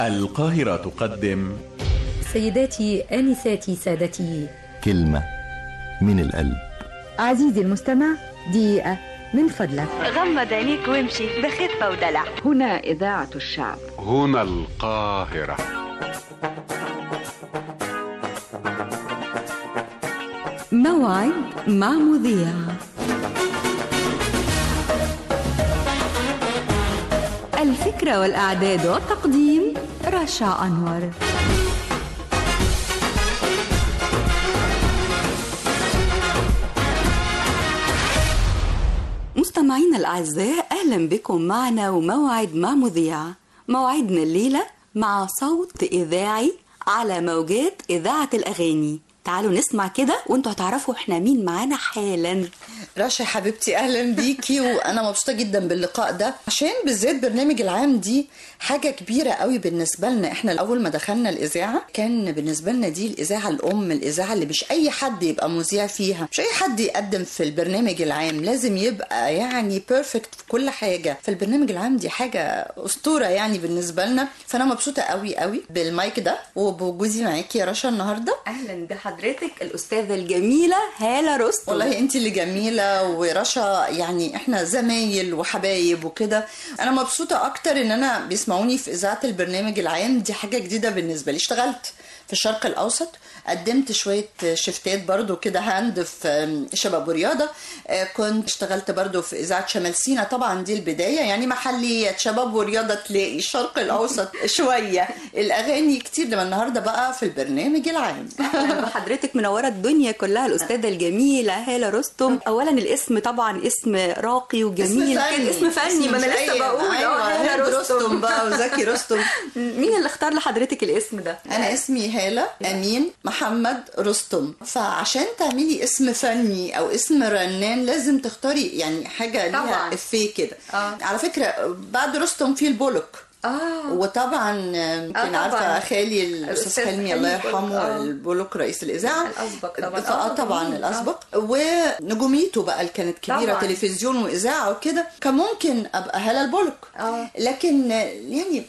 القاهرة تقدم سيداتي آنساتي سادتي كلمة من القلب عزيزي المستمع دقيقة من فضلك غمض عينيك وامشي بخفة ودلع هنا إذاعة الشعب هنا القاهرة موعد مع مذيع الفكرة والإعداد والتقديم رشا أنور مستمعينا الأعزاء أهلا بكم معنا وموعد مع مذيع موعدنا الليلة مع صوت إذاعي على موجات إذاعة الأغاني تعالوا نسمع كده وانتوا هتعرفوا احنا مين معانا حالا رشا حبيبتي اهلا بيكي وانا مبسوطه جدا باللقاء ده عشان بالذات برنامج العام دي حاجه كبيره قوي بالنسبه لنا احنا اول ما دخلنا الاذاعه كان بالنسبه لنا دي الاذاعه الام الاذاعه اللي مش اي حد يبقى مذيع فيها مش اي حد يقدم في البرنامج العام لازم يبقى يعني بيرفكت في كل حاجه فالبرنامج العام دي حاجه اسطوره يعني بالنسبه لنا فانا مبسوطه قوي قوي بالمايك ده وبوجودي معاكي يا رشا النهارده أهلا بحضرتك الأستاذة الجميلة هالة رستم والله انت اللي جميله ورشا يعني احنا زمايل وحبايب وكده انا مبسوطه اكتر ان انا بيسمعوني في اذاعه البرنامج العام دي حاجه جديده بالنسبه لي اشتغلت في الشرق الاوسط قدمت شويه شفتات برضو كده هاند في شباب ورياضه آه، كنت اشتغلت برضو في اذاعه شمال سينا طبعا دي البدايه يعني محليات شباب ورياضه تلاقي الشرق الاوسط شويه الاغاني كتير لما النهارده بقى في البرنامج العام أهلا بحضرتك منورة الدنيا كلها الأستاذة الجميلة هالة رستم أولا الاسم طبعا اسم راقي وجميل كده اسم فني ما أنا مش لسه أي- بقول أيوة، اه هند هالة رستم رستم بقى وزكي رستم مين اللي اختار لحضرتك الاسم ده؟ انا اسمي هاله امين محمد رستم فعشان تعملي اسم فني او اسم رنان لازم تختاري يعني حاجه طبعاً. ليها افيه كده آه. على فكره بعد رستم في البولك اه وطبعا يمكن طبعاً. عارفه خالي الاستاذ الأستاذ حلمي الله حلمي يرحمه آه. البولك رئيس الاذاعه الأسبق طبعاً. فاه آه، طبعا جميل. الاسبق ونجوميته بقى اللي كانت كبيره طبعاً. تلفزيون واذاعه وكده كان ممكن ابقى هاله البولك آه. لكن يعني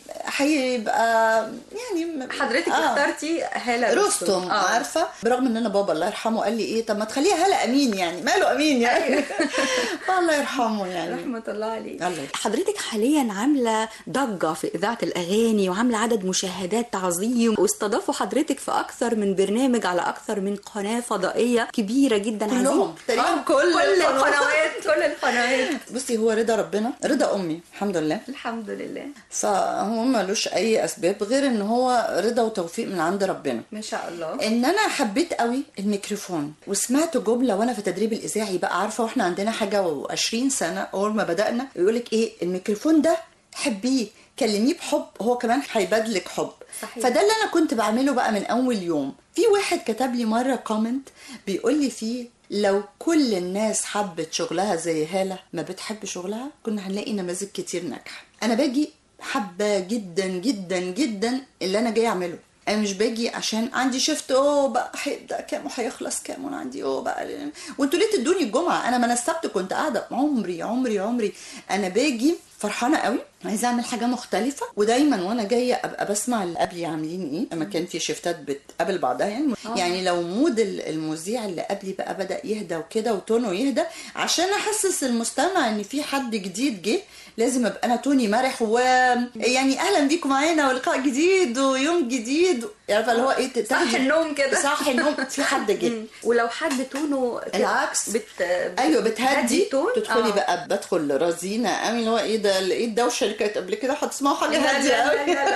هيبقى يعني حضرتك آه. اخترتي هالة رستم آه. عارفه برغم ان انا بابا الله يرحمه قال لي ايه طب ما تخليها هلا امين يعني ماله امين يعني الله يرحمه يعني رحمة الله عليك الله يرحمه. حضرتك حاليا عاملة ضجة في إذاعة الأغاني وعاملة عدد مشاهدات تعظيم واستضافوا حضرتك في أكثر من برنامج على أكثر من قناة فضائية كبيرة جدا كلهم، عايزين- تقريباً آه، كل كل القنوات. القنوات كل القنوات بصي هو رضا ربنا رضا امي الحمد لله الحمد لله فهو ملوش اي اسباب غير ان هو رضا وتوفيق من عند ربنا ما شاء الله ان انا حبيت قوي الميكروفون وسمعت جمله وانا في التدريب الاذاعي بقى عارفه واحنا عندنا حاجه و20 سنه اول ما بدانا يقول لك ايه الميكروفون ده حبيه كلميه بحب هو كمان هيبادلك حب صحيح. فده اللي انا كنت بعمله بقى من اول يوم في واحد كتب لي مره كومنت بيقول لي فيه لو كل الناس حبت شغلها زي هاله ما بتحب شغلها كنا هنلاقي نماذج كتير ناجحه انا باجي حابه جدا جدا جدا اللي انا جاي اعمله انا مش باجي عشان عندي شفت اوه بقى هيبدا كام وهيخلص كام وانا عندي اوه بقى وانتوا ليه تدوني الجمعه انا ما انا السبت كنت قاعده عمري عمري عمري انا باجي فرحانه قوي عايزه اعمل حاجه مختلفه ودايما وانا جايه ابقى بسمع اللي قبلي عاملين ايه لما كان في شيفتات بتقابل بعضها يعني يعني لو مود ال- المذيع اللي قبلي بقى بدا يهدى وكده وتونه يهدى عشان احسس المستمع ان في حد جديد جه لازم ابقى انا توني مرح و يعني اهلا بيكم معانا ولقاء جديد ويوم جديد عارفه اللي هو ايه صح النوم كده. صح النوم في حد جه مم. ولو حد تونه كده العكس. بت... ايوه بتهدي تون تدخلي آه. بقى بدخل رزينه قوي اللي هو ايه ده ايه الدوشه اللي كانت قبل كده هتسمعوا حاجه لا، هاديه لا، قوي لا، لا.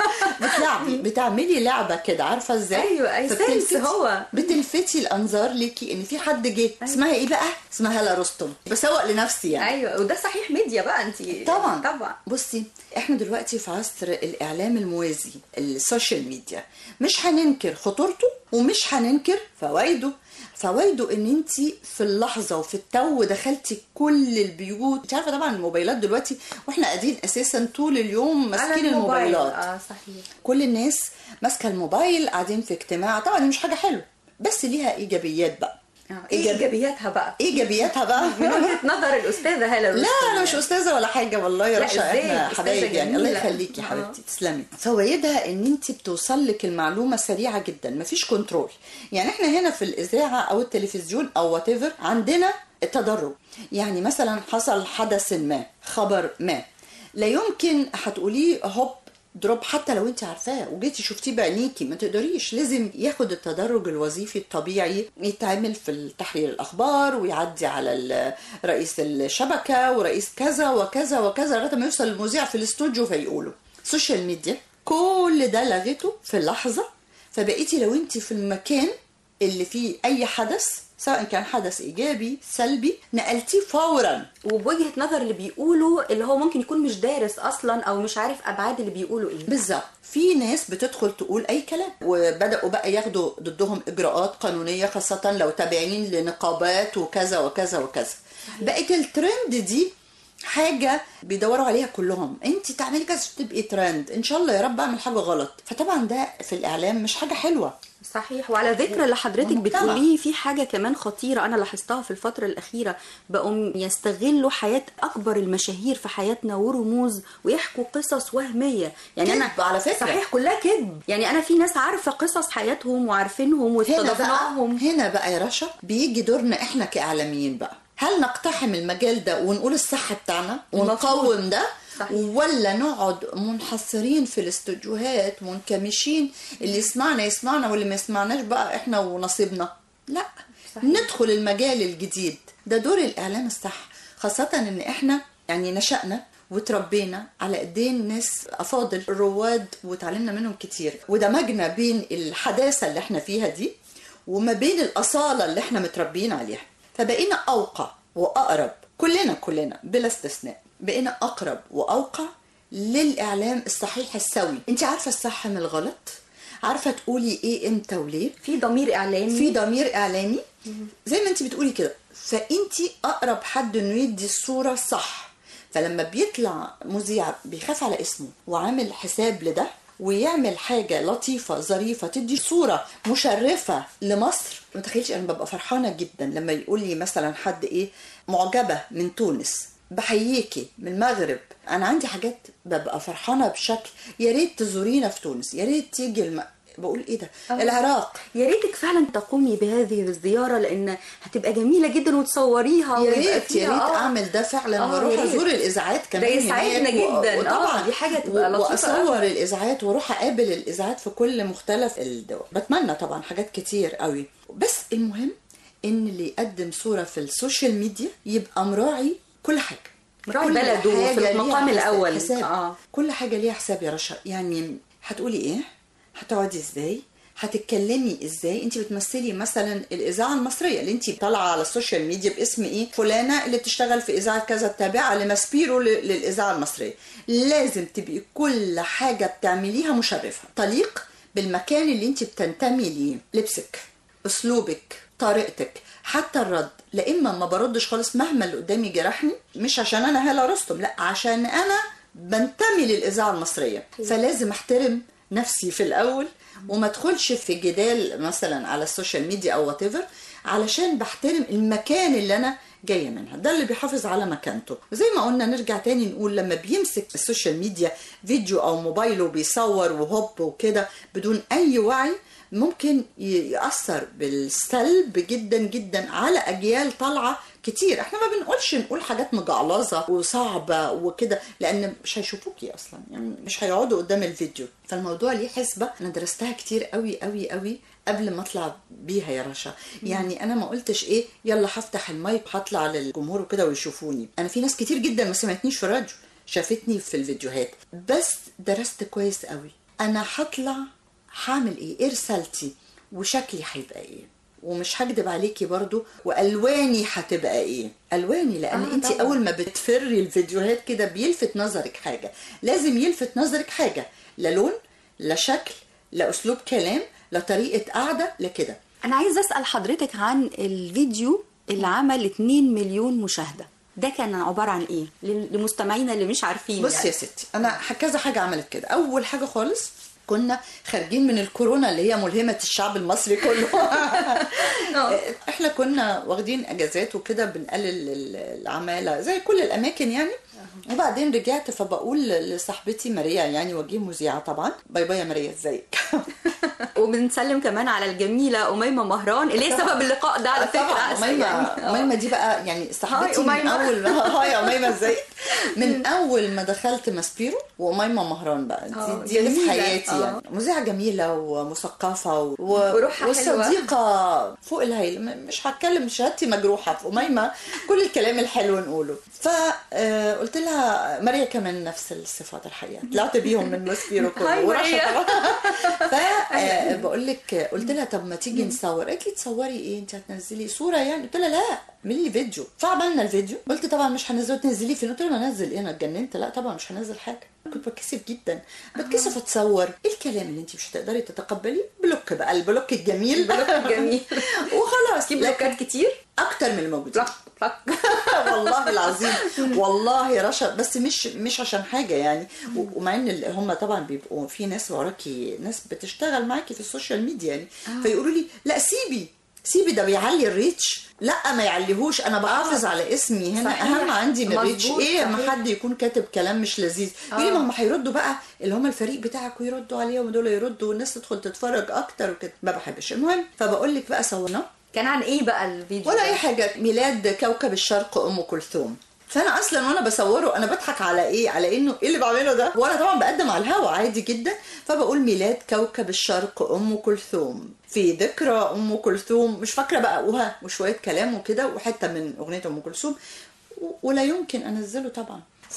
بتلعبي بتعملي لعبه كده عارفه ازاي أيوة، أي فبتلفتي- سنس هو. بتلفتي الانظار ليكي ان في حد جه اسمها ايه بقى اسمها هلا رستم بسوق لنفسي يعني ايوه وده صحيح ميديا بقى انت طبعا طبعا بصي احنا دلوقتي في عصر الاعلام الموازي السوشيال ميديا مش هننكر خطورته ومش هننكر فوائده فوائده ان انت في اللحظه وفي التو دخلتي كل البيوت انت عارفه طبعا الموبايلات دلوقتي واحنا قاعدين اساسا طول اليوم ماسكين على الموبايل. الموبايلات اه صحيح كل الناس ماسكه الموبايل قاعدين في اجتماع طبعا دي مش حاجه حلوه بس ليها ايجابيات بقى ايه ايجابياتها بقى ايجابياتها بقى من وجهه نظر الاستاذه هاله لا انا مش استاذه ولا حاجه والله يا لا، رشا إزاي؟ احنا أستاذة حبايب يعني الله جميلة. يخليكي يا آه. حبيبتي تسلمي فوائدها ان انت بتوصل لك المعلومه سريعه جدا مفيش كنترول يعني احنا هنا في الاذاعه او التلفزيون او وات عندنا التدرج يعني مثلا حصل حدث ما خبر ما لا يمكن هتقوليه هوب دروب حتى لو انت عارفاه وجيتي شفتيه بعينيكي ما تقدريش لازم ياخد التدرج الوظيفي الطبيعي يتعمل في تحرير الاخبار ويعدي على ال- رئيس الشبكه ورئيس كذا وكذا وكذا لغايه ما يوصل المذيع في الاستوديو فيقولوا السوشيال ميديا كل ده لغيته في لحظه فبقيتي لو انت في المكان اللي فيه اي حدث سواء كان حدث ايجابي سلبي نقلتيه فورا وبوجهه نظر اللي بيقولوا اللي هو ممكن يكون مش دارس اصلا او مش عارف ابعاد اللي بيقولوا ايه بالظبط في ناس بتدخل تقول اي كلام وبداوا بقى ياخدوا ضدهم اجراءات قانونيه خاصه لو تابعين لنقابات وكذا وكذا وكذا بقت الترند دي حاجه بيدوروا عليها كلهم انت تعملي كذا عشان تبقي ترند ان شاء الله يا رب اعمل حاجه غلط فطبعا ده في الاعلام مش حاجه حلوه صحيح وعلى ذكر اللي حضرتك والمجتمع. بتقوليه في حاجة كمان خطيرة أنا لاحظتها في الفترة الأخيرة بقوا يستغلوا حياة أكبر المشاهير في حياتنا ورموز ويحكوا قصص وهمية يعني أنا كذب على فكرة. صحيح كلها كذب يعني أنا في ناس عارفة قصص حياتهم وعارفينهم هنا بقى واستضفناهم هنا بقى يا رشا بيجي دورنا احنا كاعلاميين بقى هل نقتحم المجال ده ونقول الصح بتاعنا ونقاوم ده صحيح. ولا نقعد منحصرين في الاستوديوهات منكمشين اللي يسمعنا يسمعنا واللي ما يسمعناش بقى احنا ونصيبنا لا صحيح. ندخل المجال الجديد ده دور الاعلام الصح خاصه ان احنا يعني نشأنا وتربينا على ايدين ناس افاضل رواد وتعلمنا منهم كتير ودمجنا بين الحداثه اللي احنا فيها دي وما بين الاصاله اللي احنا متربيين عليها فبقينا اوقع واقرب كلنا كلنا بلا استثناء بقينا اقرب واوقع للاعلام الصحيح السوي انت عارفه الصح من الغلط عارفه تقولي ايه امتى وليه في ضمير إعلامي في ضمير اعلامي زي ما انت بتقولي كده فانت اقرب حد انه يدي الصوره صح فلما بيطلع مذيع بيخاف على اسمه وعامل حساب لده ويعمل حاجة لطيفة ظريفة تدي صورة مشرفة لمصر ما تخيلش أنا ببقى فرحانة جدا لما يقول لي مثلا حد إيه معجبة من تونس بحييكي من المغرب أنا عندي حاجات ببقى فرحانة بشكل يا ريت تزورينا في تونس يا ريت تيجي الم... بقول إيه ده العراق يا ريتك فعلا تقومي بهذه الزيارة لأن هتبقى جميلة جدا وتصوريها يا ويبقى ريت يا فيها- ريت آه. اعمل ده فعلا آه، واروح يا ريت. ازور الاذاعات كمان ده يسعدنا هناك و- جداً. وطبعا آه، دي حاجة تبقى و- لطيفة واصور أوي. الاذاعات واروح اقابل الاذاعات في كل مختلف الدول بتمنى طبعا حاجات كتير قوي بس المهم ان اللي يقدم صوره في السوشيال ميديا يبقى مراعي كل حاجه مراعي كل بلده في حاجة ليها المقام حساب- الأول. حساب. آه. كل حاجه ليها حساب يا رشا يعني هتقولي ايه هتقعدي ازاي هتتكلمي ازاي انت بتمثلي مثلا الاذاعه المصريه اللي انت طالعه على السوشيال ميديا باسم ايه فلانه اللي بتشتغل في اذاعه كذا التابعه لماسبيرو ل- للاذاعه المصريه لازم تبقي كل حاجه بتعمليها مشرفه تليق بالمكان اللي انت بتنتمي ليه لبسك اسلوبك طريقتك حتى الرد لا اما ما بردش خالص مهما اللي قدامي جرحني مش عشان انا هاله رستم لا عشان انا بنتمي للاذاعه المصريه فلازم احترم نفسي في الاول وما ادخلش في جدال مثلا على السوشيال ميديا او وات علشان بحترم المكان اللي انا جايه منها ده اللي بيحافظ على مكانته وزي ما قلنا نرجع تاني نقول لما بيمسك السوشيال ميديا فيديو او موبايله بيصور وهوب وكده بدون اي وعي ممكن ي- يأثر بالسلب جدا جدا على أجيال طالعة كتير احنا ما بنقولش نقول حاجات مجعلظة وصعبة وكده لأن مش هيشوفوكي أصلا يعني مش هيقعدوا قدام الفيديو فالموضوع ليه حسبة أنا درستها كتير قوي قوي قوي قبل ما اطلع بيها يا رشا يعني انا ما قلتش ايه يلا هفتح المايك هطلع للجمهور وكده ويشوفوني انا في ناس كتير جدا ما سمعتنيش في الراديو شافتني في الفيديوهات بس درست كويس قوي انا هطلع هعمل ايه ايه رسالتي وشكلي هيبقى ايه ومش هكدب عليكي برضو والواني هتبقى ايه الواني لان آه، آه انت طبعاً. اول ما بتفري الفيديوهات كده بيلفت نظرك حاجه لازم يلفت نظرك حاجه لا لون لا شكل لا اسلوب كلام لا طريقه قعده لا كده أنا عايز أسأل حضرتك عن الفيديو اللي عمل 2 مليون مشاهدة ده كان عبارة عن إيه؟ لل- لمستمعينا اللي مش عارفين بص يعني. يا ستي انا ح- كذا حاجه عملت كده اول حاجه خالص كنا خارجين من الكورونا اللي هي ملهمة الشعب المصري كله احنا كنا واخدين اجازات وكده بنقلل ال- العمالة زي كل الاماكن يعني وبعدين رجعت فبقول لصاحبتي ماريا يعني وجيه مذيعة طبعا باي باي يا ماريا ازيك وبنسلم كمان على الجميلة أميمة مهران اللي هي سبب اللقاء ده على فكرة طبعا أصلاً أميمة يعني. أميمة دي بقى يعني صاحبتي هاي من أميمة. أول هاي أميمة ازاي من أول ما دخلت ماسبيرو وأميمة مهران بقى آه، دي, دي اللي في جميلة. حياتي آه. يعني مذيعة جميلة ومثقفة و... وروحها وصديقة فوق الهايل م- مش هتكلم شهادتي مجروحة في أميمة كل الكلام الحلو نقوله فقلت لها ماريا كمان نفس الصفات الحقيقة طلعت بيهم من ماسبيرو كله هاي ورشا ماريا. طبعا فبقول لك قلت لها طب ما تيجي نصور قالت لي تصوري ايه انت هتنزلي صوره يعني قلت لها لا اعملي لي فيديو فعملنا الفيديو قلت طبعا مش هنزله تنزليه فين قلت لها ما انزل ايه انا اتجننت لا طبعا مش هنزل حاجه كنت بتكسف جدا بتكسف اتصور ايه الكلام اللي انت مش هتقدري تتقبليه بلوك بقى البلوك الجميل البلوك الجميل. وخلاص في بلوكات كتير اكتر من الموجودين بلوك بلوك والله العظيم والله يا رشا بس مش مش عشان حاجه يعني و- ومع ان ال- هم طبعا بيبقوا في ناس وراكي ناس بتشتغل معاكي في السوشيال ميديا يعني فيقولوا لي لا سيبي سيبي ده بيعلي الريتش لا ما يعليهوش انا بحافظ على اسمي هنا صحيح. اهم عندي من الريتش مظبوط، ايه اما صحيح. حد يكون كاتب كلام مش لذيذ يقول لي ما هم هيردوا بقى اللي هم الفريق بتاعك ويردوا عليهم ودول يردوا والناس تدخل تتفرج اكتر وكده ما بحبش المهم فبقول لك بقى صورنا كان عن ايه بقى الفيديو ولا ده؟ اي حاجه ميلاد كوكب الشرق ام كلثوم فانا اصلا وانا بصوره انا بضحك على ايه على انه ايه اللي بعمله ده وانا طبعا بقدم على الهوا عادي جدا فبقول ميلاد كوكب الشرق ام كلثوم في ذكرى ام كلثوم مش فاكره بقى وها وشويه كلام وكده وحته من اغنيه ام كلثوم و- ولا يمكن انزله طبعا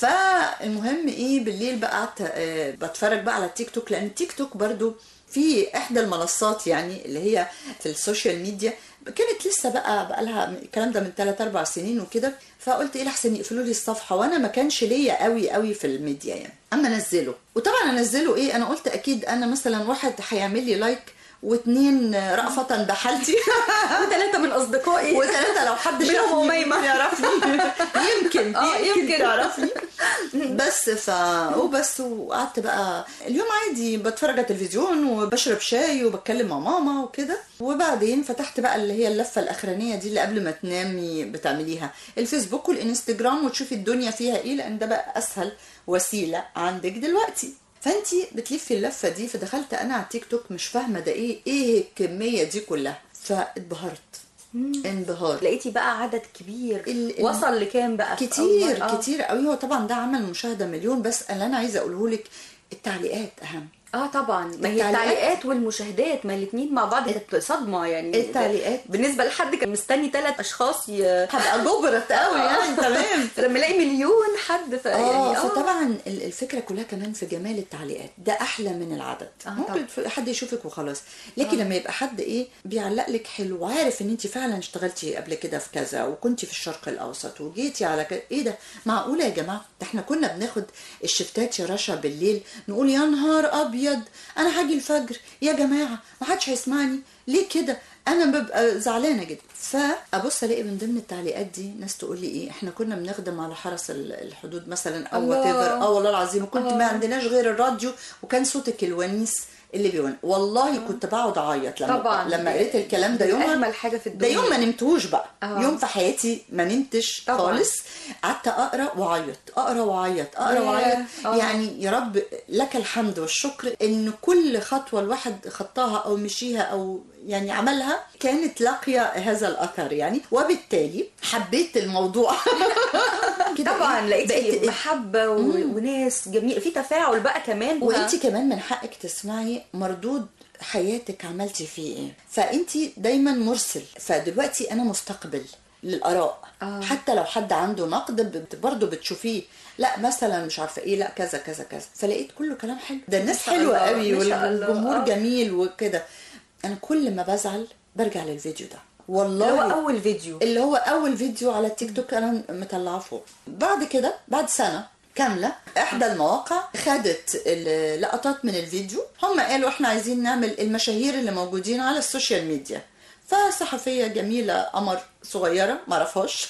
فالمهم ايه بالليل بقى قعدت آه، بتفرج بقى على التيك توك لان التيك توك برضو في احدى المنصات يعني اللي هي في السوشيال ميديا كانت لسه بقى بقى لها الكلام ده من 3 4 سنين وكده فقلت ايه لحسن يقفلوا لي الصفحه وانا ما كانش ليا قوي قوي في الميديا يعني اما انزله وطبعا انزله ايه انا قلت اكيد انا مثلا واحد هيعمل لي لايك واثنين رأفة بحالتي وثلاثة من أصدقائي وثلاثة لو حد منهم شافني أميمة. يعرفني يمكن آه، يمكن يمكن. تعرفني بس ف وبس وقعدت بقى اليوم عادي بتفرج على التلفزيون وبشرب شاي وبتكلم مع ماما وكده وبعدين فتحت بقى اللي هي اللفة الأخرانية دي اللي قبل ما تنامي بتعمليها الفيسبوك والإنستجرام وتشوفي الدنيا فيها إيه لأن ده بقى أسهل وسيلة عندك دلوقتي فانتي بتلفي اللفه دي فدخلت انا على التيك توك مش فاهمه ده ايه ايه الكميه دي كلها فاتبهرت انبهار لقيتي بقى عدد كبير ال- ال- وصل لكام بقى في كتير أول- آه. كتير قوي هو طبعا ده عمل مشاهده مليون بس اللي انا عايزه اقوله لك التعليقات اهم اه طبعا ما هي التعليقات- التعليقات والمشاهدات ما الاثنين مع بعض كانت صدمه يعني التعليقات. بالنسبه لحد كان مستني ثلاث اشخاص ي... هبقى جبرت قوي يعني تمام لما يلاقي مليون حد ف... اه يعني اه فطبعا ال- الفكره كلها كمان في جمال التعليقات ده احلى من العدد آه ممكن ف- حد يشوفك وخلاص لكن لما يبقى حد ايه بيعلق لك حلو وعارف ان انت فعلا اشتغلتي قبل كده في كذا وكنتي في الشرق الاوسط وجيتي على كذا ايه ده معقوله يا جماعه ده احنا كنا بناخد الشفتات يا رشا بالليل نقول يا نهار ابيض انا هاجي الفجر يا جماعه ما حدش هيسمعني ليه كده انا ببقى زعلانه جدا فابص الاقي من ضمن التعليقات دي ناس تقول لي ايه احنا كنا بنخدم على حرس ال- الحدود مثلا او الله. وات اه والله العظيم وكنت ما عندناش غير الراديو وكان صوتك الونيس اللي بيون والله كنت بقعد اعيط لما طبعا. لما قريت الكلام ده يوم أجمل حاجة في ده الدنيا. يوم ما نمتوش بقى آه. يوم في حياتي ما نمتش طبعا. خالص قعدت اقرا واعيط اقرا واعيط اقرا ياه. واعيط آه. يعني يا رب لك الحمد والشكر ان كل خطوه الواحد خطاها او مشيها او يعني عملها كانت لاقيه هذا الاثر يعني وبالتالي حبيت الموضوع كده طبعا إيه؟ لقيتي بقيت- محبه و... وناس جميل في تفاعل بقى كمان وانت كمان من حقك تسمعي مردود حياتك عملتي فيه ايه فانت دايما مرسل فدلوقتي انا مستقبل للاراء آه. حتى لو حد عنده نقد بت- برضه بتشوفيه لا مثلا مش عارفه ايه لا كذا كذا كذا فلقيت كله كلام حلو ده الناس ما شاء حلوه الله، قوي ما شاء الله، والجمهور آه. جميل وكده انا كل ما بزعل برجع للفيديو ده والله اللي هو اول فيديو اللي هو اول فيديو على التيك توك انا مطلعاه فوق بعد كده بعد سنه كامله احدى المواقع خدت اللقطات من الفيديو هم قالوا احنا عايزين نعمل المشاهير اللي موجودين على السوشيال ميديا فصحفيه جميله قمر صغيره ما اعرفهاش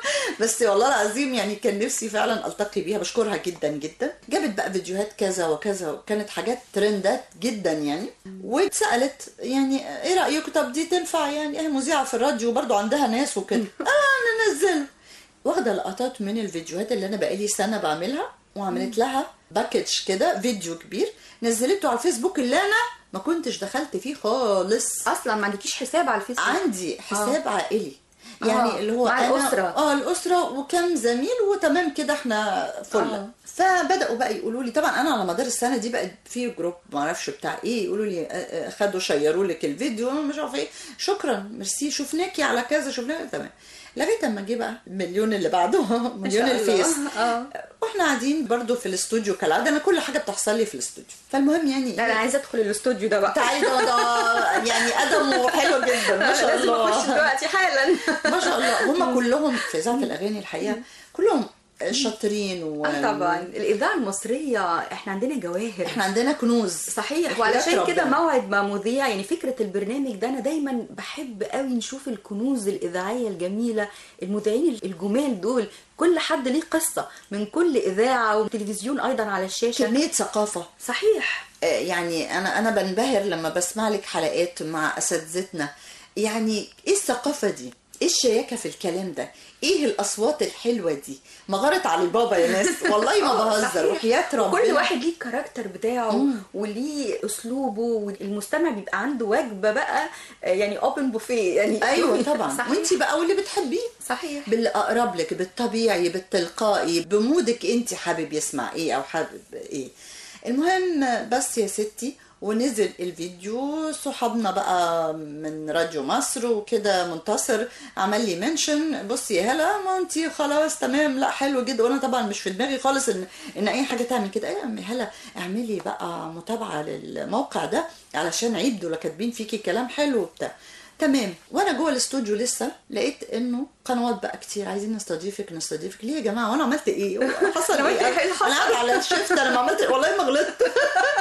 بس والله العظيم يعني كان نفسي فعلا التقي بيها بشكرها جدا جدا جابت بقى فيديوهات كذا وكذا وكانت حاجات ترندات جدا يعني واتسالت يعني ايه رايكم طب دي تنفع يعني ايه مذيعه في الراديو برضو عندها ناس وكده اه ننزل واخده لقطات من الفيديوهات اللي انا بقالي سنه بعملها وعملت لها باكج كده فيديو كبير نزلته على الفيسبوك اللي انا ما كنتش دخلت فيه خالص اصلا ما عندكيش حساب على الفيسبوك عندي حساب عائلي يعني آه، اللي هو مع أنا- الأسرة. اه الاسره وكم زميل وتمام كده احنا فل آه. فبداوا بقى يقولوا لي طبعا انا على مدار السنه دي بقى في جروب ما اعرفش بتاع ايه يقولوا لي آه، آه، خدوا شيروا لك الفيديو مش عارف ايه شكرا ميرسي شفناكي على كذا شفناكي تمام لغايه اما جه بقى المليون اللي بعده مليون شاء الله. الفيس آه. واحنا قاعدين برضو في الاستوديو كالعاده انا كل حاجه بتحصل لي في الاستوديو فالمهم يعني لا انا عايزه ادخل الاستوديو ده بقى تعالي ده ده يعني ادمه حلو جدا ما شاء لازم الله اخش دلوقتي حالا ما شاء الله هم كلهم في اذاعه الاغاني الحقيقه كلهم شاطرين و... اه طبعا الاذاعه المصريه احنا عندنا جواهر احنا عندنا كنوز صحيح وحياة وعلشان كده ربنا. موعد مع مذيع يعني فكره البرنامج ده انا دايما بحب قوي نشوف الكنوز الاذاعيه الجميله المذيعين الجمال دول كل حد ليه قصه من كل اذاعه وتلفزيون ايضا على الشاشه كميه ثقافه صحيح آه، يعني انا انا بنبهر لما بسمع لك حلقات مع اساتذتنا يعني ايه الثقافه دي ايه الشياكه في الكلام ده ايه الاصوات الحلوه دي مغاره علي بابا يا ناس والله ما آه، بهزر صحيح. وحياه ربنا كل واحد ليه الكاركتر بتاعه وليه اسلوبه والمستمع بيبقى عنده وجبه بقى آه، يعني اوبن بوفيه يعني ايوه طبعا صحيح. وانت بقى واللي بتحبيه صحيح باللي اقرب لك بالطبيعي بالتلقائي بمودك انت حابب يسمع ايه او حابب ايه المهم بس يا ستي ونزل الفيديو صحابنا بقى من راديو مصر وكده منتصر عمل لي منشن بصي يا هلا ما انت خلاص تمام لا حلو جدا وانا طبعا مش في دماغي خالص ان ان اي حاجه تعمل كده ايه يا عم هلا اعملي بقى متابعه للموقع ده علشان عيب دول كاتبين فيكي كلام حلو وبتاع تمام وانا جوه الاستوديو لسه لقيت انه قنوات بقى كتير عايزين نستضيفك نستضيفك ليه يا جماعه وانا عملت ايه حصل عملت ايه إيه اللي حصل؟ انا قاعده على الشيفت انا ما عملت والله ما غلطت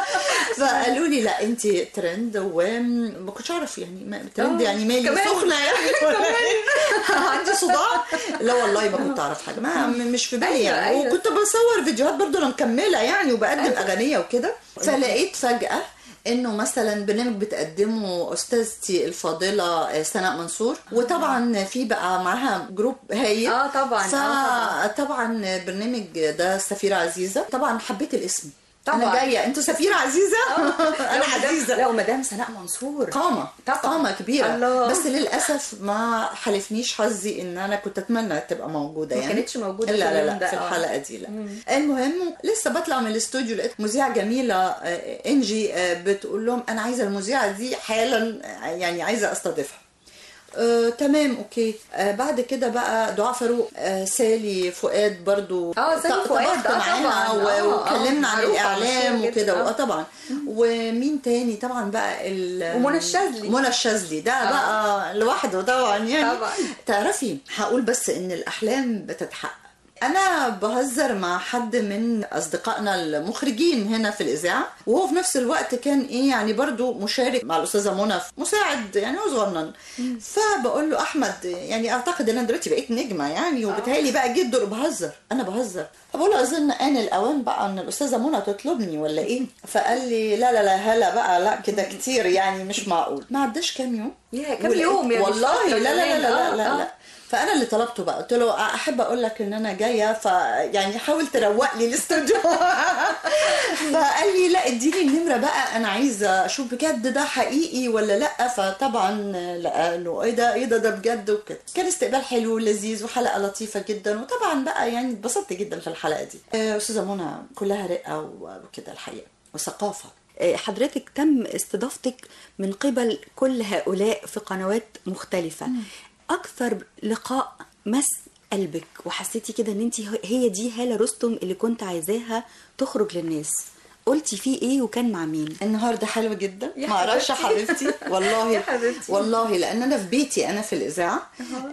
فقالوا لي لا انت ترند وما كنتش اعرف يعني ما ترند آه، يعني مالي كمان. سخنه يعني عندي صداع لا والله ما كنت اعرف حاجه ما مش في بالي أيوة، يعني أيوة. وكنت بصور فيديوهات برضو انا مكمله يعني وبقدم اغنيه وكده فلقيت فجاه انه مثلا برنامج بتقدمه استاذتي الفاضله آه، سناء منصور وطبعا في بقى معاها جروب هايل اه طبعا اه طبعا فطبعا برنامج ده السفيره عزيزه طبعا حبيت الاسم طبعا. انا جايه انتوا سفيره عزيزه انا لا، ومدام- عزيزه لا ومدام سناء منصور قامة طبعا. قامة كبيرة الله. بس للأسف ما حلفنيش حظي إن أنا كنت أتمنى تبقى موجودة ما يعني كانتش موجودة لا في لا اليوم لا ده، في آه. الحلقة دي لا المهم لسه بطلع من الاستوديو لقيت مذيعة جميلة آه، إنجي آه، بتقول لهم أنا عايزة المذيعة دي حالا آه، يعني عايزة أستضيفها آه، تمام اوكي آه بعد كده بقى دعاء فاروق آه سالي فؤاد برضو آه، سالي ط- فؤاد، طبخت آه، معاها طبعاً. و- آه، آه، واتكلمنا عن معروفة، الاعلام مشهورة جداً، وكده آه. اه طبعا ومين تاني طبعا بقى ال- ومنى الشاذلي. منى الشاذلي ده آه. بقى لوحده طبعا يعني طبعاً. تعرفي هقول بس ان الاحلام بتتحقق انا بهزر مع حد من اصدقائنا المخرجين هنا في الاذاعه وهو في نفس الوقت كان ايه يعني برضو مشارك مع الاستاذه منى مساعد يعني هو صغنن فبقول له احمد يعني اعتقد ان انا دلوقتي بقيت نجمه يعني وبتهيألي بقى جد دور بهزر انا بهزر فبقول له اظن ان الاوان بقى ان الاستاذه منى تطلبني ولا ايه فقال لي لا لا لا هلا بقى لا كده كتير يعني مش معقول ما عداش كام يوم يا كام ولقيت- يوم يعني مش والله فترة لا لا لا كمان. لا آه، لا, آه. لا. فانا اللي طلبته بقى قلت له احب اقول لك ان انا جايه فيعني حاول تروق لي الاستوديو فقال لي لا اديني النمره بقى انا عايزه اشوف بجد ده حقيقي ولا لا فطبعا لا انه ايه ده ايه ده ده بجد وكده كان استقبال حلو ولذيذ وحلقه لطيفه جدا وطبعا بقى يعني اتبسطت جدا في الحلقه دي آه، استاذه منى كلها رقه وكده الحقيقه وثقافه آه، حضرتك تم استضافتك من قبل كل هؤلاء في قنوات مختلفة أكثر لقاء مس قلبك وحسيتي كده ان انت هي دي هالة رستم اللي كنت عايزاها تخرج للناس قلتي فيه ايه وكان مع مين النهارده حلو جدا يا ما اعرفش يا حبيبتي والله يا حبيبتي. والله لان انا في بيتي انا في الاذاعه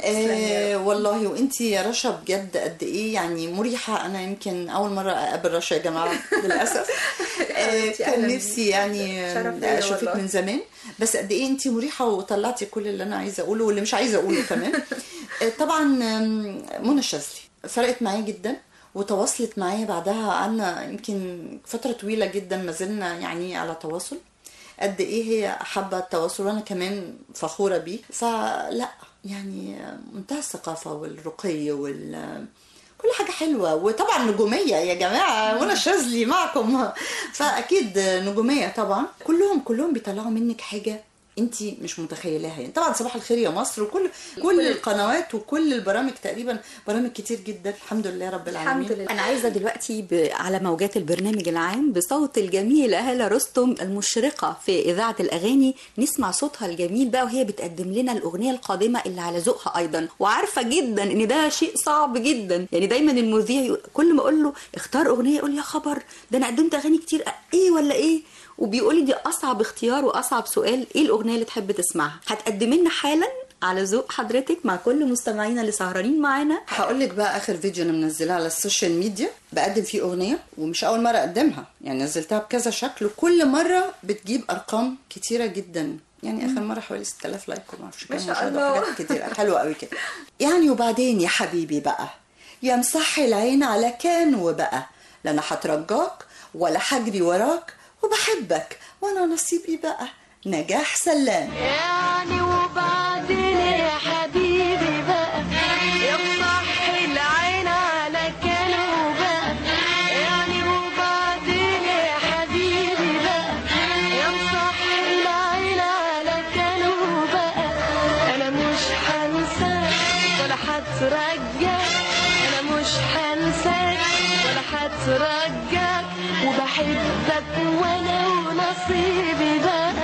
آه والله وانتي يا رشا بجد قد ايه يعني مريحه انا يمكن اول مره اقابل رشا يا جماعه للاسف آه حبيبتي، كان أهلاً نفسي يعني شرف ليا اشوفك والله. من زمان بس قد ايه انتي مريحه وطلعتي كل اللي انا عايزه اقوله واللي مش عايزه اقوله كمان آه طبعا آم، منى الشاذلي فرقت معايا جدا وتواصلت معايا بعدها قعدنا يمكن فترة طويلة جدا ما زلنا يعني على تواصل قد ايه هي حابة التواصل وانا كمان فخورة بيه فلا يعني منتهى الثقافة والرقي وال كل حاجة حلوة وطبعا نجومية يا جماعة وانا الشاذلي معكم فأكيد نجومية طبعا كلهم كلهم بيطلعوا منك حاجة انت مش متخيلاها يعني طبعا صباح الخير يا مصر وكل كل القنوات وكل البرامج تقريبا برامج كتير جدا الحمد لله رب العالمين الحمد لله انا عايزه دلوقتي ب... على موجات البرنامج العام بصوت الجميله هاله رستم المشرقه في اذاعه الاغاني نسمع صوتها الجميل بقى وهي بتقدم لنا الاغنيه القادمه اللي على ذوقها ايضا وعارفه جدا ان ده شيء صعب جدا يعني دايما المذيع يقول- كل ما اقول له اختار اغنيه يقول يا خبر ده انا قدمت اغاني كتير ايه ولا ايه وبيقول لي دي اصعب اختيار واصعب سؤال ايه الاغنيه اللي تحب تسمعها هتقدمي لنا حالا على ذوق حضرتك مع كل مستمعينا اللي سهرانين معانا هقول لك بقى اخر فيديو انا منزلاه على السوشيال ميديا بقدم فيه اغنيه ومش اول مره اقدمها يعني نزلتها بكذا شكل وكل مره بتجيب ارقام كتيره جدا يعني اخر مره حوالي 6000 لايك وما اعرفش ما كام شاء مشاهدة الله. وحاجات كتير حلوه قوي كده يعني وبعدين يا حبيبي بقى يا مصحي العين على كان وبقى لا انا هترجاك ولا هجري وراك وبحبك وانا نصيبي بقى نجاح سلام يعني وبعدين يا حبيبي بقى يا مصحي العين على كانوا بقى يعني وبعدين يا حبيبي بقى يا مصحي العين على كانوا بقى انا مش هنساك ولا هترجاك انا مش هنساك ولا هترجاك وبحبك وانا ونصيبي بقى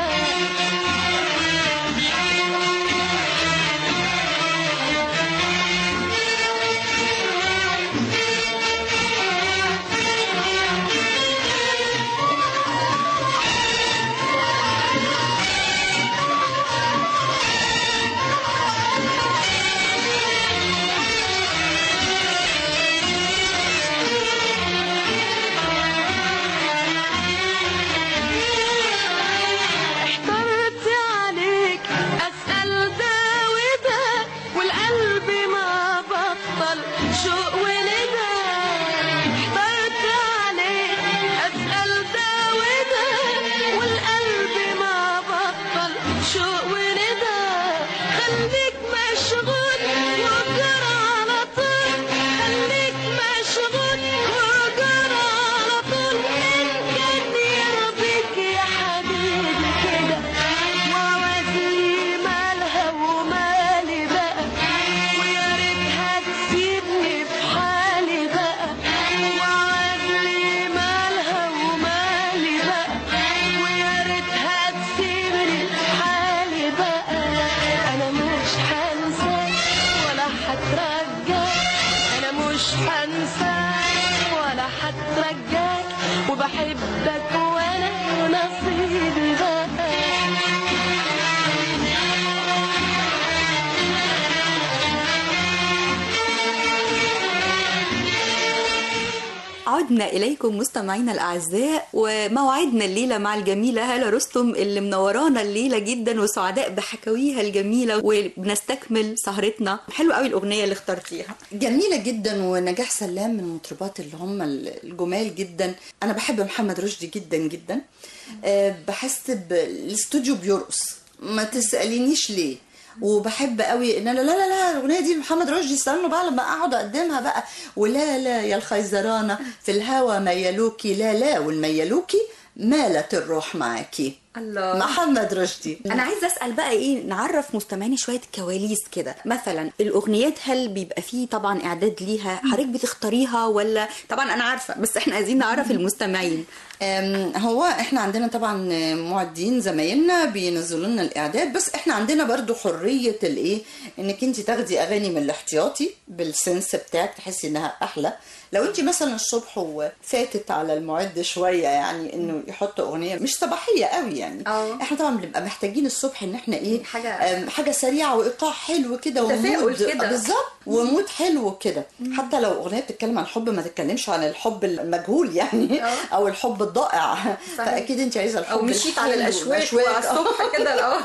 احترت عليك اسال ده وده والقلب ما بطل شوق وندى احترت عليك اسال ده وده والقلب ما بطل شوق وندى خليك مشغول وجرى على طول خليك مشغول وجرى على طول ان كان يرضيك يا حبيبي كده ووزني مالها ومالي بقى ويا ريتها تسيبني في حالي بقى ووزني مالها ومالي بقى ويا ريتها تسيبني في حالي بقى انا مش هنساك ولا هترجاك انا مش هنساك ولا هترجاك وبحبك وانا نصيبي بقى عدنا إليكم مستمعينا الأعزاء وموعدنا الليلة مع الجميلة هالة رستم اللي منورانا الليلة جدا وسعداء بحكاويها الجميلة وبنستكمل سهرتنا حلوة قوي الأغنية اللي اخترتيها جميلة جدا ونجاح سلام من المطربات اللي هم الجمال جدا أنا بحب محمد رشدي جدا جدا أه بحس بالاستوديو بيرقص ما تسألينيش ليه وبحب قوي ان انا لا لا لا الاغنيه دي محمد رشدي استنوا بقى لما اقعد اقدمها بقى ولا لا يا الخيزرانه في الهوى ميلوكي لا لا والميلوكي مالت الروح معاكي الله محمد رشدي انا عايزه اسال بقى ايه نعرف مستمعينا شويه كواليس كده مثلا الاغنيات هل بيبقى فيه طبعا اعداد ليها حضرتك بتختاريها ولا طبعا انا عارفه بس احنا عايزين نعرف المستمعين أم، هو احنا عندنا طبعا معدين زمايلنا بينزلوا لنا الاعداد بس احنا عندنا برضو حريه الايه انك انت تاخدي اغاني من الاحتياطي بالسنس بتاعك تحسي انها احلى لو انت مثلا الصبح وفاتت على المعد شويه يعني انه يحط اغنيه مش صباحيه قوي يعني اه. احنا طبعا بنبقى محتاجين الصبح ان احنا ايه حاجة- أم، حاجه سريعه وايقاع حلو كده تفاؤل ومود كده. بالظبط ومود حلو كده حتى لو اغنيه بتتكلم عن الحب ما تتكلمش عن الحب المجهول يعني اه. او الحب الضائع فاكيد انت عايزه الحب او مشيت على الحلو الاشواك والأشواك. وعلى الصبح كده اه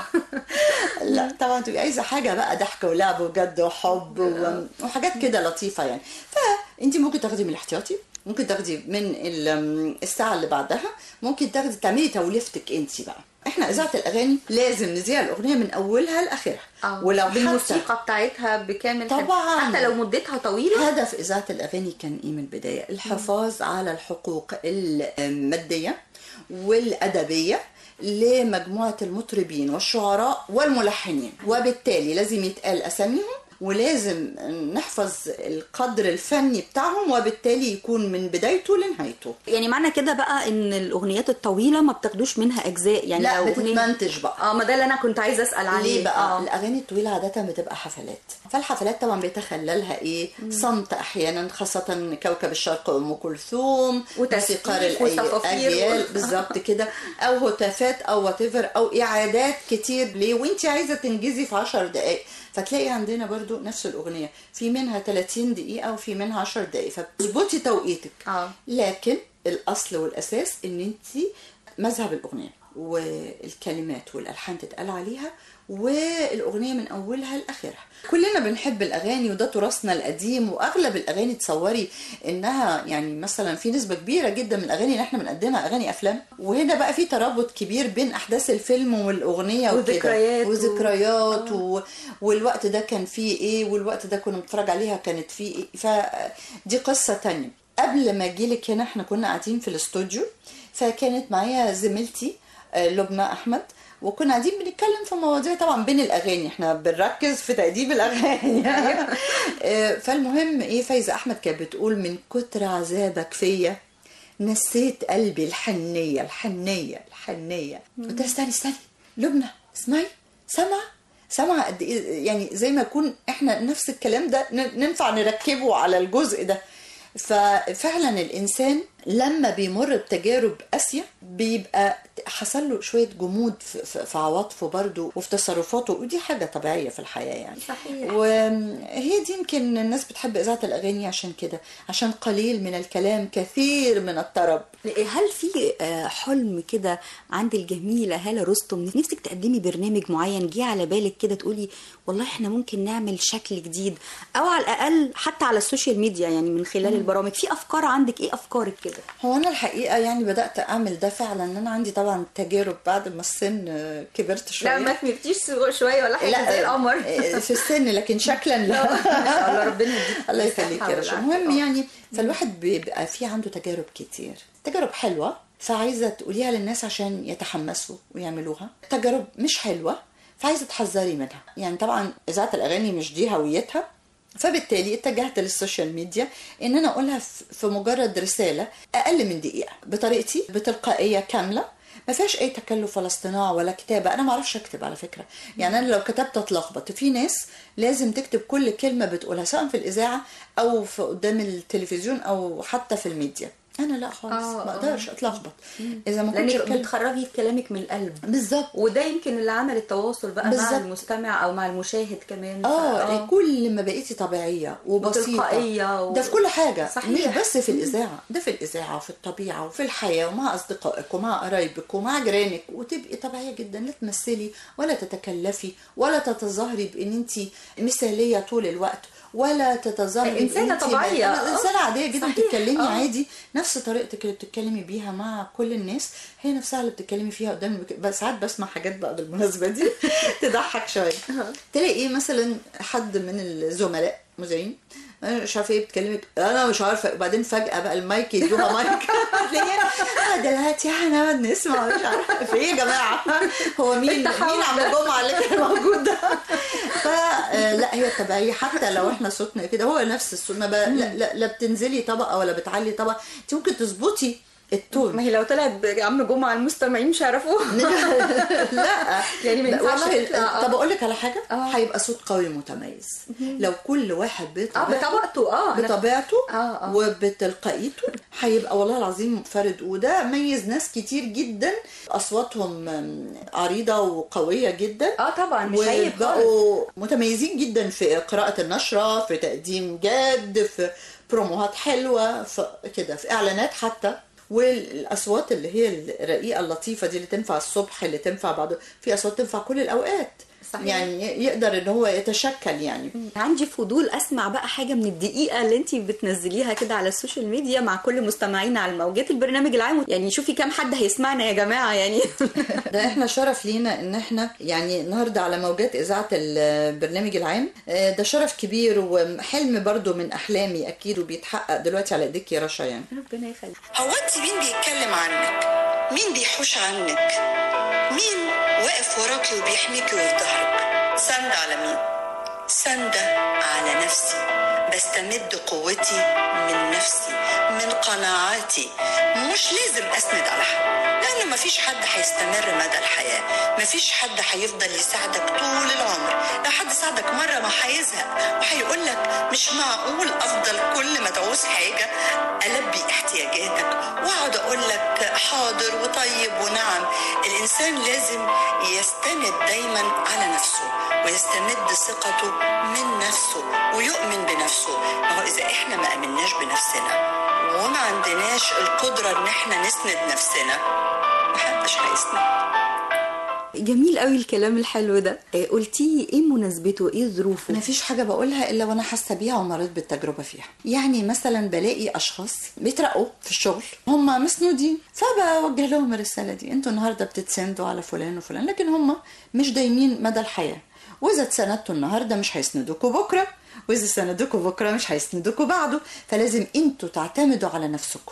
لا طبعا تبقي عايزه حاجه بقى ضحك ولعب وجد وحب و- وحاجات كده لطيفه يعني فانت ممكن تاخدي من الاحتياطي ممكن تاخدي من ال- الساعه اللي بعدها ممكن تاخدي تعملي توليفتك انت بقى احنا اذاعه الاغاني لازم نذيع الاغنيه من اولها لاخرها ولو حتى بالموسيقى بتاعتها بكامل حد- طبعاً. حتى لو مدتها طويله هدف إذاعة الأغاني كان إيه من البداية؟ الحفاظ على الحقوق المادية والأدبية لمجموعة المطربين والشعراء والملحنين وبالتالي لازم يتقال أساميهم ولازم نحفظ القدر الفني بتاعهم وبالتالي يكون من بدايته لنهايته يعني معنى كده بقى ان الاغنيات الطويله ما بتاخدوش منها اجزاء يعني لا لو أغنية- بتتمنتج بقى اه ما ده اللي انا كنت عايزه اسال عليه ليه بقى آه. الاغاني الطويله عاده بتبقى حفلات فالحفلات طبعا بيتخللها ايه صمت احيانا خاصه كوكب الشرق ام كلثوم وتسقيف موسيقار الأي- وصفافير الاجيال و- بالظبط كده او هتافات او واتيفر او اعادات كتير ليه وانت عايزه تنجزي في 10 دقائق فتلاقي عندنا برضو نفس الاغنيه في منها 30 دقيقه وفي منها 10 دقائق فبتظبطي توقيتك اه لكن الاصل والاساس ان انت مذهب الاغنيه والكلمات والالحان تتقال عليها والاغنيه من اولها لاخرها كلنا بنحب الاغاني وده تراثنا القديم واغلب الاغاني تصوري انها يعني مثلا في نسبه كبيره جدا من الاغاني اللي احنا بنقدمها اغاني افلام وهنا بقى في ترابط كبير بين احداث الفيلم والاغنيه وكده. وذكريات و- وذكريات و... والوقت ده كان فيه ايه والوقت ده كنا بنتفرج عليها كانت فيه ايه فدي قصه تانية قبل ما اجيلك هنا احنا كنا قاعدين في الاستوديو فكانت معايا زميلتي آه، لبنى احمد وكنا قاعدين بنتكلم في مواضيع طبعا بين الاغاني احنا بنركز في تأديب الاغاني آه، فالمهم ايه فايزه احمد كانت بتقول من كتر عذابك فيا نسيت قلبي الحنيه الحنيه الحنيه قلت لها استني استني لبنى اسمعي سامعه سامعه قد ايه يعني زي ما يكون احنا نفس الكلام ده ن- ننفع نركبه على الجزء ده ففعلا الانسان لما بيمر بتجارب قاسيه بيبقى حصل له شويه جمود في, في, في عواطفه برضه وفي تصرفاته ودي حاجه طبيعيه في الحياه يعني صحيح. وهي دي يمكن الناس بتحب اذاعه الاغاني عشان كده عشان قليل من الكلام كثير من الطرب هل في آه، حلم كده عند الجميلة هالة رستم نفسك تقدمي برنامج معين جه على بالك كده تقولي والله احنا ممكن نعمل شكل جديد او على الاقل حتى على السوشيال ميديا يعني من خلال البرامج في افكار عندك ايه افكارك كده هو انا الحقيقه يعني بدات اعمل ده فعلا ان انا عندي طبعا تجارب بعد ما السن آه، كبرت شويه لا ما كبرتيش شويه ولا حاجه زي القمر آه، في السن لكن شكلا لا ما شاء الله ربنا يديك الله الصحة يخليك يا رشا والعافية. المهم آه. يعني فالواحد بيبقى في عنده تجارب كتير تجارب حلوه فعايزه تقوليها للناس عشان يتحمسوا ويعملوها تجارب مش حلوه فعايزه تحذري منها يعني طبعا اذاعه الاغاني مش دي هويتها فبالتالي اتجهت للسوشيال ميديا ان انا اقولها في- في مجرد رساله اقل من دقيقه بطريقتي بتلقائيه كامله ما فيهاش اي تكلف ولا اصطناع ولا كتابه انا ما اعرفش اكتب على فكره يعني انا لو كتبت اتلخبط في ناس لازم تكتب كل كلمه بتقولها سواء في الاذاعه او في قدام التلفزيون او حتى في الميديا انا لا خالص آه، ما آه. اقدرش اتلخبط اذا ما كنتش لانك اتكلم بتخرجي كلامك من القلب بالظبط وده يمكن اللي عمل التواصل بقى مع بالظبط. المستمع او مع المشاهد كمان اه كل ما بقيتي طبيعيه وبسيطه وتلقائية و- ده في كل حاجه صحيح. مش بس في الاذاعه ده في الاذاعه وفي الطبيعه وفي الحياه ومع اصدقائك ومع قرايبك ومع جيرانك وتبقي طبيعيه جدا لا تمثلي ولا تتكلفي ولا تتظاهري بان انت مثاليه طول الوقت ولا تتظاهري إنسانة بإن إنتي طبيعية. ما- انسانه عاديه جدا صحيح. بتتكلمي آه. عادي نفس طريقتك اللي بتتكلمي بيها مع كل الناس هي نفسها اللي بتتكلمي فيها قدام المك... بس ساعات بسمع حاجات بقى بالمناسبه دي تضحك شويه تلاقي مثلا حد من الزملاء مذيعين انا مش عارفه ايه بتكلمك انا مش عارفه وبعدين فجاه بقى المايك يدوها مايك تلاقيها آه دلوقتي هنقعد نسمع مش عارفه في ايه يا جماعه هو مين مين عم جمعه اللي كان موجود ده فلا هي طبيعيه حتى لو احنا صوتنا كده هو نفس الصوت ما ب... لا, لا, لا بتنزلي طبقه ولا بتعلي طبقه انت ممكن تظبطي التون ما هي لو طلعت عم جمعه المستمعين مش هيعرفوه لا يعني ما لا، ينفعش والله تطلع، آه. طب اقول لك على حاجه آه. هيبقى صوت قوي متميز لو كل واحد اه بطبيعته بطبقته اه أنا- بطبيعته آه، آه. وبتلقائيته هيبقى والله العظيم منفرد وده ميز ناس كتير جدا اصواتهم عريضه وقويه جدا اه طبعا مش عيب خالص وبقوا متميزين جدا في قراءة النشرة في تقديم جاد في بروموهات حلوة في كده في إعلانات حتى والأصوات اللي هي الرقيقة اللطيفة دي اللي تنفع الصبح اللي تنفع بعد في أصوات تنفع كل الأوقات صحيح. يعني يقدر ان هو يتشكل يعني عندي فضول اسمع بقى حاجه من الدقيقه اللي انت بتنزليها كده على السوشيال ميديا مع كل مستمعينا على موجات البرنامج العام يعني شوفي كام حد هيسمعنا يا جماعه يعني ده احنا شرف لينا ان احنا يعني النهارده على موجات اذاعه البرنامج العام آه، ده شرف كبير وحلم برضو من احلامي اكيد وبيتحقق دلوقتي على ايديك يا رشا يعني ربنا يخليك هو انت مين بيتكلم عنك مين بيحوش عنك مين واقف وراكي وبيحميكي وفي ظهرك سند على مين سندة على نفسي بستمد قوتي من نفسي من قناعاتي مش لازم اسند على حد لان مفيش حد هيستمر مدى الحياه مفيش حد هيفضل يساعدك طول العمر لو حد ساعدك مره ما هيزهق وهيقول لك مش معقول افضل كل ما تعوز حاجه البي احتياجاتك واقعد اقول لك حاضر وطيب ونعم الانسان لازم يستند دايما على نفسه ويستمد ثقته من نفسه ويؤمن بنفسه ما هو اذا احنا ما امناش بنفسنا وما عندناش القدره ان احنا نسند نفسنا محدش هيسند جميل قوي الكلام الحلو ده آه، قلتي ايه مناسبته ايه ظروفه ما فيش حاجة بقولها إلا وأنا حاسة بيها ومريت بالتجربة فيها يعني مثلا بلاقي أشخاص بيترقوا في الشغل هم مسنودين فبوجه لهم الرسالة دي أنتوا النهاردة بتتسندوا على فلان وفلان لكن هم مش دايمين مدى الحياة وإذا اتسندتوا النهاردة مش هيسندوكوا بكرة وإذا سندوكوا بكرة مش هيسندوكوا بعده فلازم أنتوا تعتمدوا على نفسكم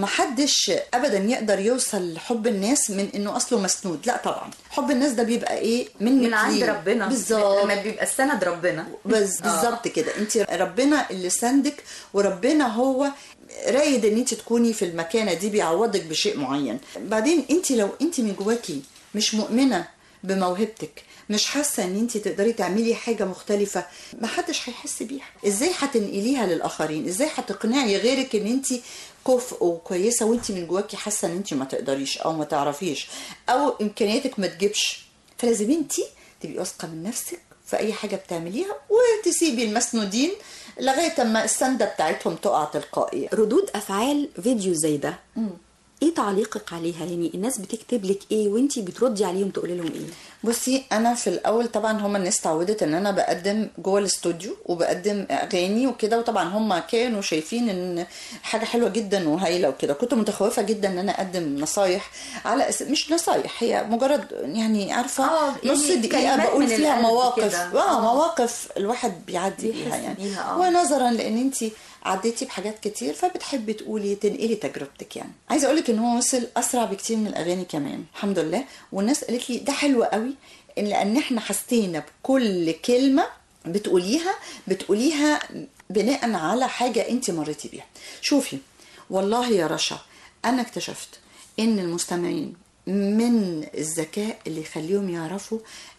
ومحدش أبدا يقدر يوصل لحب الناس من إنه أصله مسنود لا طبعا حب الناس ده بيبقى إيه منك من عند ليه. ربنا بالظبط لما بيبقى السند ربنا بس بالظبط كده انت ربنا اللي سندك وربنا هو رايد ان انت تكوني في المكانه دي بيعوضك بشيء معين بعدين انت لو انت من جواكي مش مؤمنه بموهبتك مش حاسه ان انت تقدري تعملي حاجه مختلفه محدش هيحس بيها ازاي هتنقليها للاخرين ازاي هتقنعي غيرك ان انت كفء وكويسه وانت من جواكي حاسه ان انت ما تقدريش او ما تعرفيش او امكانياتك ما تجيبش فلازم انت تبقي واثقه من نفسك في اي حاجه بتعمليها وتسيبي المسنودين لغايه اما السنده بتاعتهم تقع تلقائي ردود افعال فيديو زي ده ايه تعليقك عليها يعني الناس بتكتب لك ايه وانتي بتردي عليهم تقولي لهم ايه بصي انا في الاول طبعا هم الناس اتعودت ان انا بقدم جوه الاستوديو وبقدم اغاني وكده وطبعا هم كانوا شايفين ان حاجه حلوه جدا وهايله وكده كنت متخوفه جدا ان انا اقدم نصايح على أس... مش نصايح هي مجرد يعني عارفه آه، نص يعني دقيقه كلمات بقول من فيها القلب مواقف كده. اه آه. مواقف الواحد بيعدي بيحس بيها يعني بيها، آه. ونظرا لان انت عديتي بحاجات كتير فبتحبي تقولي تنقلي تجربتك يعني عايزه اقول لك ان هو وصل اسرع بكتير من الاغاني كمان الحمد لله والناس قالت لي ده حلو قوي إن لان احنا حسينا بكل كلمه بتقوليها بتقوليها بناء على حاجه انت مريتي بيها شوفي والله يا رشا انا اكتشفت ان المستمعين من الذكاء اللي يخليهم يعرفوا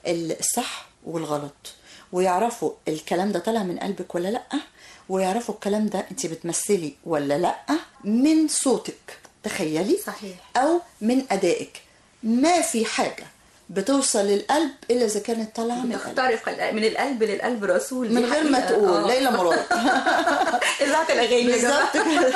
الصح والغلط ويعرفوا الكلام ده طالع من قلبك ولا لا ويعرفوا الكلام ده انت بتمثلي ولا لا من صوتك تخيلي صحيح. او من ادائك ما في حاجه بتوصل للقلب الا اذا كانت طالعه من القلب بتخترق ال- من القلب للقلب رسول دي من غير ما حقيقة. تقول آه. ليلى مراد اذاعه الاغاني يا جماعه بالظبط كده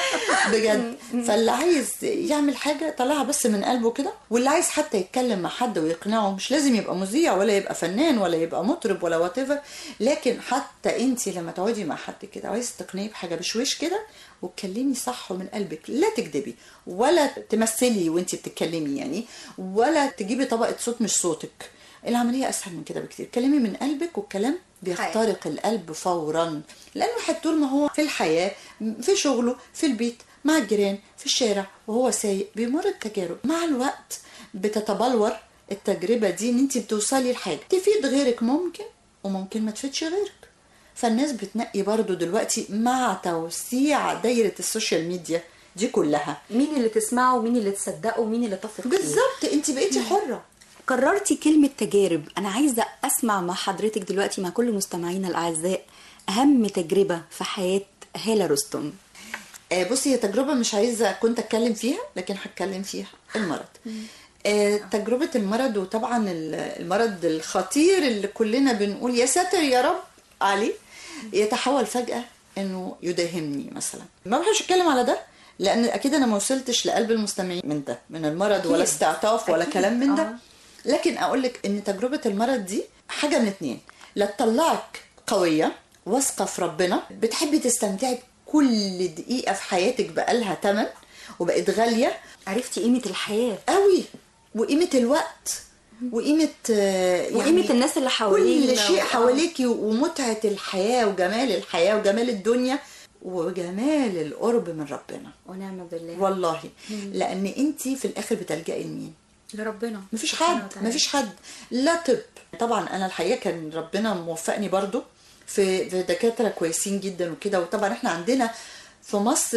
بجد فاللي عايز يعمل حاجه طلعها بس من قلبه كده واللي عايز حتى يتكلم مع حد ويقنعه مش لازم يبقى مذيع ولا يبقى فنان ولا يبقى مطرب ولا وات لكن حتى انت لما تقعدي مع حد كده وعايز تقنعيه بحاجه بشويش كده وتكلمي صح ومن قلبك لا تكذبي ولا تمثلي وانت بتتكلمي يعني ولا تجيبي طبقه صوت مش صوتك العمليه اسهل من كده بكتير كلمي من قلبك والكلام بيخترق القلب فورا لان الواحد طول ما هو في الحياه في شغله في البيت مع الجيران في الشارع وهو سايق بيمر بتجارب مع الوقت بتتبلور التجربه دي ان انت بتوصلي لحاجه تفيد غيرك ممكن وممكن ما تفيدش غيرك فالناس بتنقي برضو دلوقتي مع توسيع دايره السوشيال ميديا دي كلها مين اللي تسمعه ومين اللي تصدقه ومين اللي تثق فيه بالظبط انت بقيتي حره قررتي كلمة تجارب أنا عايزة أسمع مع حضرتك دلوقتي مع كل مستمعينا الأعزاء أهم تجربة في حياة هالة رستم آه، بصي هي تجربة مش عايزة كنت أتكلم فيها لكن هتكلم فيها المرض آه، تجربة المرض وطبعا ال- المرض الخطير اللي كلنا بنقول يا ساتر يا رب عليه يتحول فجأة انه يداهمني مثلا ما بحبش اتكلم على ده لان اكيد انا ما وصلتش لقلب المستمعين من ده من المرض ولا أكيد. استعطاف ولا أكيد. كلام من ده آه. لكن اقول لك ان تجربه المرض دي حاجه من اتنين لا تطلعك قويه واثقه في ربنا بتحبي تستمتعي بكل دقيقه في حياتك بقالها تمن وبقت غاليه عرفتي قيمة الحياة قوي وقيمه الوقت وقيمه آه، يعني وقيمة الناس اللي حوالينا كل شيء و- حواليكي ومتعه الحياه وجمال الحياه وجمال الدنيا وجمال القرب من ربنا ونعم بالله والله لان انت في الاخر بتلجئي لمين لربنا مفيش سبحانه حد وتعالى. مفيش حد لا طب طبعا انا الحقيقه كان ربنا موفقني برضو في في دكاتره كويسين جدا وكده وطبعا احنا عندنا في مصر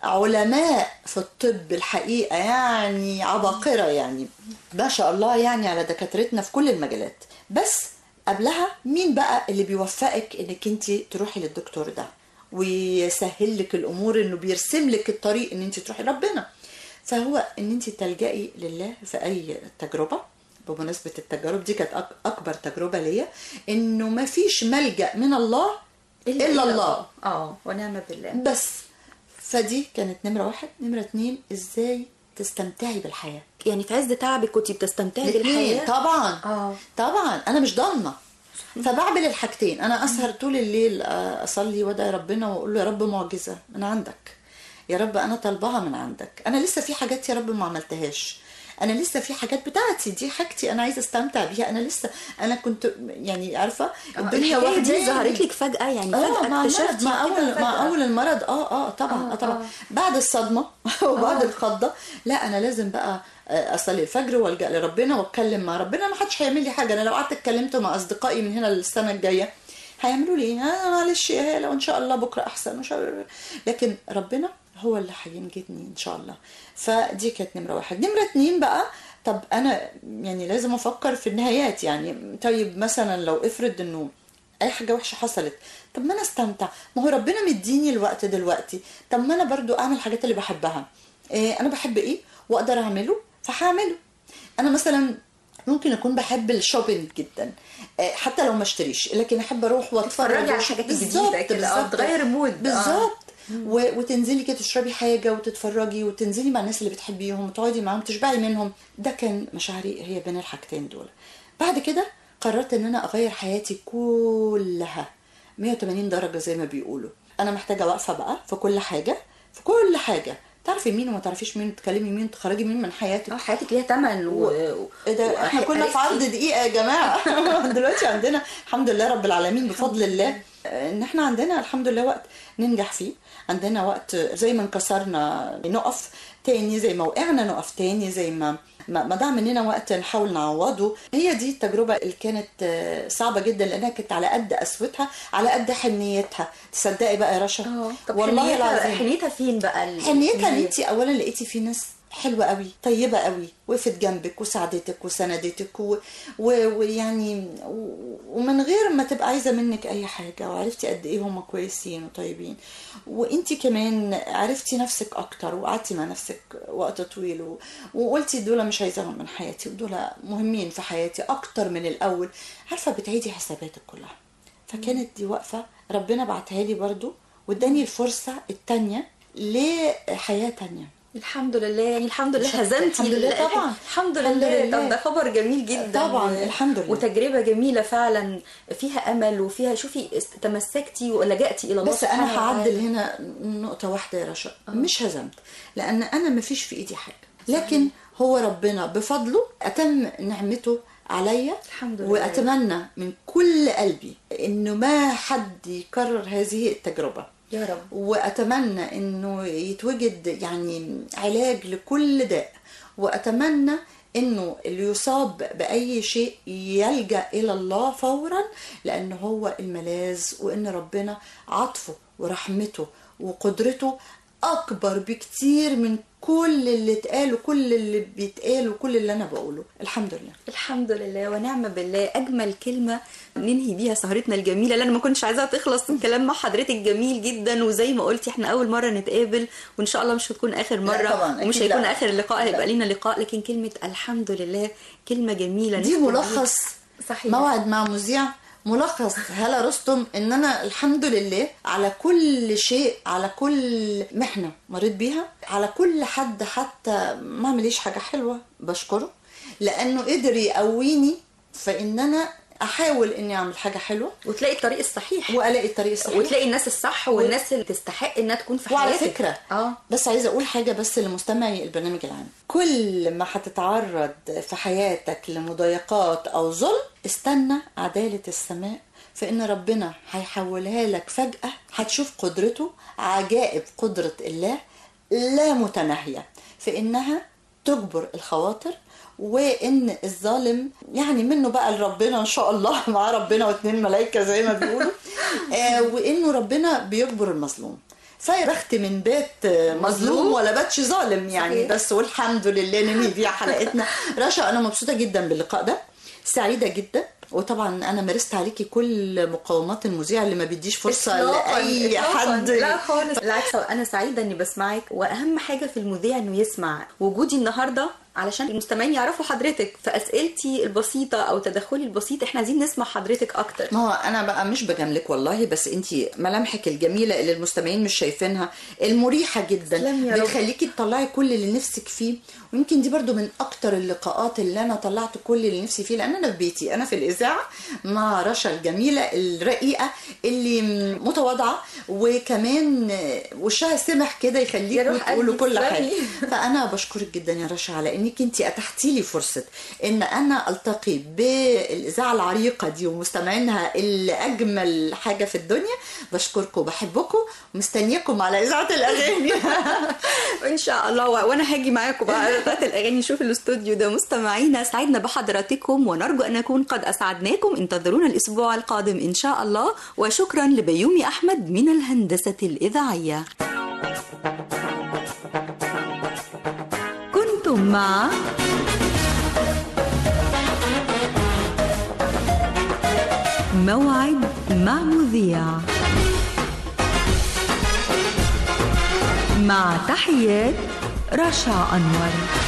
علماء في الطب الحقيقه يعني عباقره يعني ما شاء الله يعني على دكاترتنا في كل المجالات بس قبلها مين بقى اللي بيوفقك انك انت تروحي للدكتور ده ويسهل لك الامور انه بيرسم لك الطريق ان انت تروحي ربنا فهو ان انت تلجئي لله في اي تجربه بمناسبه التجارب دي كانت أك- اكبر تجربه ليا انه ما فيش ملجا من الله الا, إلا الله اه ونعم بالله بس فدي كانت نمره واحد نمره اتنين ازاي تستمتعي بالحياه يعني في عز تعبك كنت بتستمتعي الاتنين، بالحياة طبعا اه طبعا انا مش ضامنه فبعمل الحاجتين انا اسهر طول الليل آه، اصلي وادعي ربنا واقول له يا رب معجزه من عندك يا رب انا طالباها من عندك انا لسه في حاجات يا رب ما عملتهاش انا لسه في حاجات بتاعتي دي حاجتي انا عايزه استمتع بيها انا لسه انا كنت يعني عارفه الدنيا الحكاية دي واخداني. ظهرت لك فجأة يعني اه فجأة مع المرض اكتشفتي مع كده اول فجأة. مع اول المرض اه اه طبعا آه، اه طبعا آه. بعد الصدمه وبعد الخضه لا انا لازم بقى آه، اصلي الفجر والجا لربنا واتكلم مع ربنا ما حدش هيعمل لي حاجه انا لو قعدت اتكلمت مع اصدقائي من هنا للسنه الجايه هيعملوا لي ايه آه معلش يا هاله وان شاء الله بكره احسن وإن شاء الله لكن ربنا هو اللي هينجدني ان شاء الله فدي كانت نمره واحد نمره اتنين بقى طب انا يعني لازم افكر في النهايات يعني طيب مثلا لو افرض انه اي حاجه وحشه حصلت طب ما انا استمتع ما هو ربنا مديني الوقت دلوقتي طب ما انا برضو اعمل الحاجات اللي بحبها إيه انا بحب ايه واقدر اعمله فهعمله انا مثلا ممكن اكون بحب الشوبينج جدا إيه حتى لو ما اشتريش لكن احب اروح واتفرج تتفرجي على وأشوف- الحاجات الجديدة بالظبط، كده، آه، بالظبط. تغير مود، آه. بالظبط و... وتنزلي كده تشربي حاجه وتتفرجي وتنزلي مع الناس اللي بتحبيهم وتقعدي معاهم تشبعي منهم ده كان مشاعري هي بين الحاجتين دول بعد كده قررت ان انا اغير حياتي كلها 180 درجه زي ما بيقولوا انا محتاجه واقفه بقى في كل حاجه في كل حاجه تعرفي مين وما تعرفيش مين تكلمي مين تخرجي مين من حياتك اه حياتك ليها تمن و... ايه ده احنا كنا في عرض دقيقه يا جماعه دلوقتي عندنا الحمد لله رب العالمين بفضل الله ان احنا عندنا الحمد لله وقت ننجح فيه عندنا وقت زي ما انكسرنا نقف تاني زي ما وقعنا نقف تاني زي ما ما ما ضاع مننا وقت نحاول نعوضه هي دي التجربه اللي كانت آه، صعبه جدا لانها كانت على قد قسوتها على قد حنيتها تصدقي بقى يا رشا اه طب والله حنيتها العظيم حنيتها فين بقى ال- حنيتها ان هي؟ انت اولا لقيتي في ناس حلوه قوي طيبه قوي وقفت جنبك وساعدتك وسندتك و- و- ويعني و- ومن غير ما تبقى عايزه منك اي حاجه وعرفتي قد ايه هم كويسين وطيبين وانت كمان عرفتي نفسك اكتر وقعدتي مع نفسك وقت طويل و- وقلتي دول مش عايزاهم من حياتي ودول مهمين في حياتي اكتر من الاول عارفه بتعيدي حساباتك كلها فكانت دي وقفه ربنا بعتها لي برضو واداني الفرصه التانيه لحياه تانيه الحمد لله يعني الحمد لله الحمد هزمتي لله ال- طبعا. الحمد الحمد لله لله. طب ده خبر جميل جدا طبعا، الحمد لله. وتجربه جميله فعلا فيها امل وفيها شوفي است- تمسكتي ولجأتي الى الله بس انا سبحانه هعدل وتعالى. هنا نقطه واحده يا رشا مش هزمت لان انا ما فيش في ايدي حاجه لكن هو ربنا بفضله اتم نعمته عليا الحمد لله. واتمنى من كل قلبي انه ما حد يكرر هذه التجربه يا رب واتمنى انه يتوجد يعني علاج لكل داء واتمنى انه اللي يصاب باي شيء يلجا الى الله فورا لان هو الملاذ وان ربنا عطفه ورحمته وقدرته اكبر بكتير من كل اللي اتقال وكل اللي بيتقال وكل اللي انا بقوله الحمد لله الحمد لله ونعم بالله اجمل كلمه ننهي بيها سهرتنا الجميله اللي انا ما كنتش عايزاها تخلص الكلام مع حضرتك جميل جدا وزي ما قلتي احنا اول مره نتقابل وان شاء الله مش هتكون اخر مره طبعاً، ومش أكيد هيكون لا. اخر اللقاء هيبقى لا. لينا لقاء لكن كلمه الحمد لله كلمه جميله دي نختم ملخص بيها. صحيح موعد مع مذيع ملخص هلا رستم ان انا الحمد لله على كل شيء على كل محنه مريت بيها على كل حد حتى ما عمليش حاجه حلوه بشكره لانه قدر يقويني فان انا احاول اني اعمل حاجه حلوه وتلاقي الطريق الصحيح والاقي الطريق الصحيح وتلاقي الناس الصح والناس اللي تستحق انها تكون في وعلى حياتك فكرة اه بس عايزة أقول حاجة بس لمستمعي البرنامج العام كل ما هتتعرض في حياتك لمضايقات أو ظلم استنى عدالة السماء فإن ربنا هيحولها لك فجأة هتشوف قدرته عجائب قدرة الله لا متناهية في إنها تجبر الخواطر وان الظالم يعني منه بقى لربنا ان شاء الله مع ربنا واتنين ملائكه زي ما بيقولوا آه وانه ربنا بيجبر المظلوم فيا بخت من بيت آه، مظلوم ولا باتش ظالم يعني صحيح. بس والحمد لله ننهي بيها حلقتنا رشا انا مبسوطه جدا باللقاء ده سعيده جدا وطبعا انا مارست عليكي كل مقومات المذيع اللي ما بيديش فرصه إطلاقاً، لاي إطلاقاً. حد لا خالص بالعكس انا سعيده اني بسمعك واهم حاجه في المذيع انه يسمع وجودي النهارده علشان المستمعين يعرفوا حضرتك فاسئلتي البسيطه او تدخلي البسيط احنا عايزين نسمع حضرتك اكتر ما هو انا بقى مش بجاملك والله بس انت ملامحك الجميله اللي المستمعين مش شايفينها المريحه جدا تسلمي يا رب. بتخليكي تطلعي كل اللي نفسك فيه ويمكن دي برضو من اكتر اللقاءات اللي انا طلعت كل اللي نفسي فيه لان انا في بيتي انا في الاذاعه مع رشا الجميله الرقيقه اللي متواضعه وكمان وشها سمح كده يا يخليكوا روح تقولوا قلبي، كل حاجه تسلمي. فانا بشكرك جدا يا رشا على انك انت اتحتي لي فرصه ان انا التقي بالاذاعه العريقه دي ومستمعينها اللي اجمل حاجه في الدنيا بشكركم وبحبكم ومستنياكم على اذاعه الاغاني ان شاء الله و- وانا هاجي معاكم بقى بتاعت الاغاني نشوف الاستوديو ده مستمعينا سعدنا بحضراتكم ونرجو ان نكون قد اسعدناكم انتظرونا الاسبوع القادم ان شاء الله وشكرا لبيومي احمد من الهندسه الاذاعيه كنتم مع موعد مع مذيع مع تحيات رشا أنور